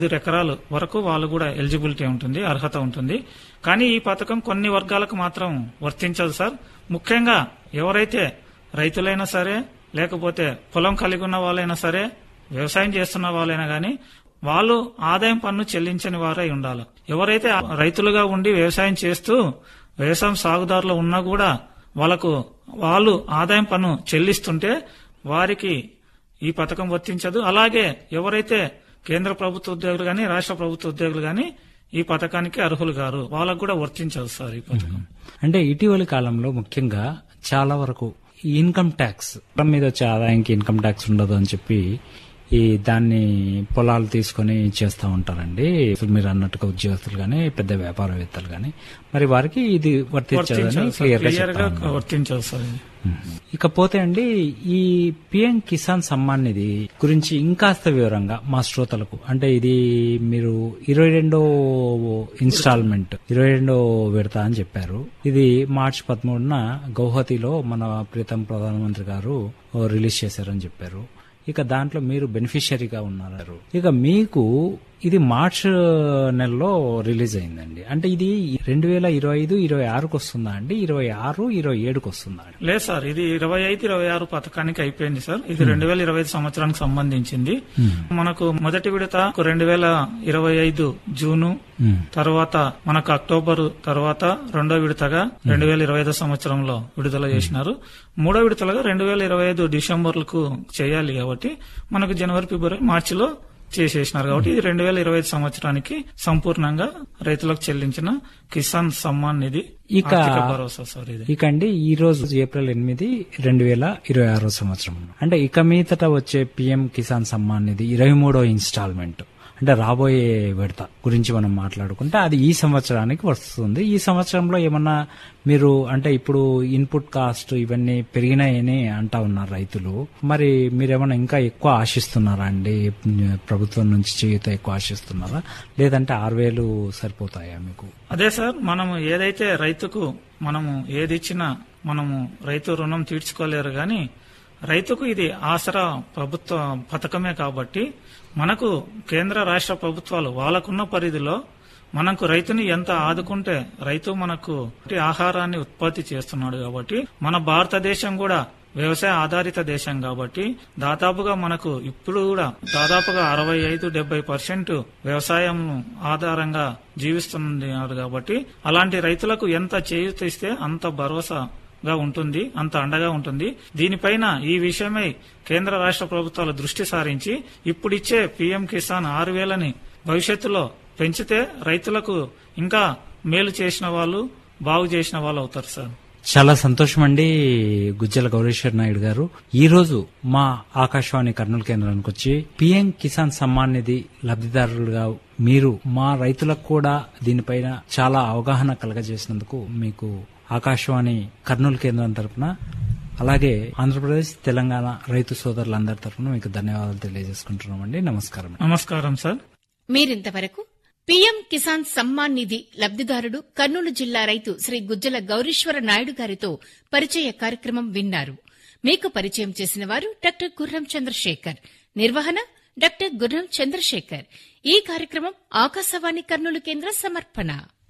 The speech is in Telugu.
ఐదు ఎకరాలు వరకు వాళ్ళు కూడా ఎలిజిబిలిటీ ఉంటుంది అర్హత ఉంటుంది కానీ ఈ పథకం కొన్ని వర్గాలకు మాత్రం వర్తించదు సార్ ముఖ్యంగా ఎవరైతే రైతులైనా సరే లేకపోతే పొలం కలిగి ఉన్న వాళ్ళైనా సరే వ్యవసాయం చేస్తున్న వాళ్ళైనా గాని వాళ్ళు ఆదాయం పన్ను చెల్లించని వారై ఉండాలి ఎవరైతే రైతులుగా ఉండి వ్యవసాయం చేస్తూ వ్యవసాయం సాగుదారులు ఉన్నా కూడా వాళ్ళకు వాళ్ళు ఆదాయం పన్ను చెల్లిస్తుంటే వారికి ఈ పథకం వర్తించదు అలాగే ఎవరైతే కేంద్ర ప్రభుత్వ ఉద్యోగులు గాని రాష్ట్ర ప్రభుత్వ ఉద్యోగులు గాని ఈ పథకానికి అర్హులు గారు వాళ్ళకు కూడా వర్తించదు సార్ ఈ పథకం అంటే ఇటీవలి కాలంలో ముఖ్యంగా చాలా వరకు ఈ ఇన్కమ్ ట్యాక్స్ పొలం మీద వచ్చే ఆదాయానికి ఇన్కమ్ ట్యాక్స్ ఉండదు అని చెప్పి ఈ దాన్ని పొలాలు తీసుకొని చేస్తూ ఉంటారండి ఇప్పుడు మీరు అన్నట్టుగా ఉద్యోగస్తులు గాని పెద్ద వ్యాపారవేత్తలు గాని మరి వారికి ఇది వర్తించదని వర్తించదు సార్ క్లియర్ గా క్లియర్ గా చెప్తా ఉన్నారు. వర్తించదు సార్ ఇది ఇకపోతే అండి ఈ పిఎం కిసాన్ సమ్మాన్ నిధి గురించి ఇంకాస్త వివరంగా మా శ్రోతలకు అంటే ఇది మీరు ఇరవై రెండో ఇన్స్టాల్మెంట్ ఇరవై రెండో విడత అని చెప్పారు ఇది మార్చి పదమూడున గౌహతిలో మన ప్రీతం ప్రధానమంత్రి గారు రిలీజ్ చేశారని చెప్పారు ఇక దాంట్లో మీరు బెనిఫిషియరీగా ఉన్నారు ఇక మీకు ఇది మార్చ్ నెలలో రిలీజ్ అయిందండి అంటే ఇది రెండు వేల ఇరవై ఐదు ఇరవై ఆరుకు వస్తుందా అండి ఇరవై ఆరు ఇరవై ఏడుకు వస్తుందా అండి లేదు సార్ ఇది ఇరవై ఐదు ఇరవై ఆరు పథకానికి అయిపోయింది సార్ ఇది రెండు వేల ఇరవై ఐదు సంవత్సరానికి సంబంధించింది మనకు మొదటి విడత రెండు వేల ఇరవై ఐదు జూను మ్మ్. తర్వాత మనకు అక్టోబర్ తర్వాత రెండో విడతగా రెండు వేల ఇరవై ఐదు సంవత్సరంలో విడుదల చేసినారు మూడో విడతలుగా రెండు వేల ఇరవై ఐదు డిసెంబర్లకు చేయాలి కాబట్టి మనకు జనవరి ఫిబ్రవరి మార్చిలో చేసేసినారు కాబట్టి ఇది రెండు వేల ఇరవై ఐదు సంవత్సరానికి సంపూర్ణంగా రైతులకు చెల్లించిన కిసాన్ సమ్మాన్ నిధి ఇక- ఆర్థిక భరోసా సార్ ఇది ఇక అండి ఈ రోజు ఏప్రిల్ ఎనిమిది రెండు వేల ఇరవై ఆరో సంవత్సరం అంటే ఇక మీదట వచ్చే పిఎం కిసాన్ సమ్మాన్ నిధి ఇరవై మూడో ఇన్స్టాల్మెంట్ అంటే రాబోయే విడత గురించి మనం మాట్లాడుకుంటే అది ఈ సంవత్సరానికి వస్తుంది ఈ సంవత్సరంలో ఏమన్నా మీరు అంటే ఇప్పుడు ఇన్పుట్ కాస్ట్ ఇవన్నీ పెరిగినాయని అంటా ఉన్నారు రైతులు మరి మీరేమన్నా ఇంకా ఎక్కువ ఆశిస్తున్నారా అండి ప్రభుత్వం నుంచి చేయుత ఎక్కువ ఆశిస్తున్నారా లేదంటే ఆరు వేలు సరిపోతాయా మీకు అదే సార్ మనము ఏదైతే రైతుకు మనము ఏది ఇచ్చినా మనము రైతు రుణం తీర్చుకోలేరు గాని రైతుకు ఇది ఆసరా ప్రభుత్వ పథకమే కాబట్టి మనకు కేంద్ర రాష్ట్ర ప్రభుత్వాలు వాళ్ళకున్న పరిధిలో మనకు రైతుని ఎంత ఆదుకుంటే రైతు మనకు ఆహారాన్ని ఉత్పత్తి చేస్తున్నాడు కాబట్టి మన భారతదేశం కూడా వ్యవసాయ ఆధారిత దేశం కాబట్టి దాదాపుగా మనకు ఇప్పుడు కూడా దాదాపుగా అరవై ఐదు డెబ్బై పర్సెంట్ వ్యవసాయం ఆధారంగా జీవిస్తున్నారు కాబట్టి అలాంటి రైతులకు ఎంత చేయూత ఇస్తే అంత భరోసాగా ఉంటుంది అంత అండగా ఉంటుంది దీనిపైన ఈ విషయమై కేంద్ర రాష్ట్ర ప్రభుత్వాలు దృష్టి సారించి ఇప్పుడిచ్చే పీఎం కిసాన్ ఆరు వేలని భవిష్యత్తులో పెంచితే రైతులకు ఇంకా మేలు చేసిన వాళ్ళు బాగు చేసిన వాళ్ళు అవుతారు సార్ చాలా సంతోషం అండి గుజ్జల గౌరీశ్వర్ నాయుడు గారు ఈ రోజు మా ఆకాశవాణి కర్నూలు కేంద్రానికి వచ్చి పిఎం కిసాన్ సమ్మాన్ నిధి లబ్ధిదారులుగా మీరు మా రైతులకు కూడా దీనిపైన చాలా అవగాహన కలగజేసినందుకు మీకు ఆకాశవాణి కర్నూలు కేంద్రం తరపున అలాగే ఆంధ్రప్రదేశ్ తెలంగాణ రైతు సోదరులందరి తరపున మీకు ధన్యవాదాలు తెలియజేసుకుంటున్నామండి నమస్కారం నమస్కారం సార్ మీరింతవరకు పీఎం కిసాన్ సమ్మాన్ నిధి లబ్దిదారుడు కర్నూలు జిల్లా రైతు శ్రీ గుజ్జల గౌరీశ్వర నాయుడు గారితో పరిచయ కార్యక్రమం విన్నారు మీకు పరిచయం చేసిన వారు డాక్టర్ గుర్రం చంద్రశేఖర్ నిర్వహణ డాక్టర్ గుర్రం చంద్రశేఖర్ ఈ కార్యక్రమం ఆకాశవాణి కర్నూలు కేంద్ర సమర్పణ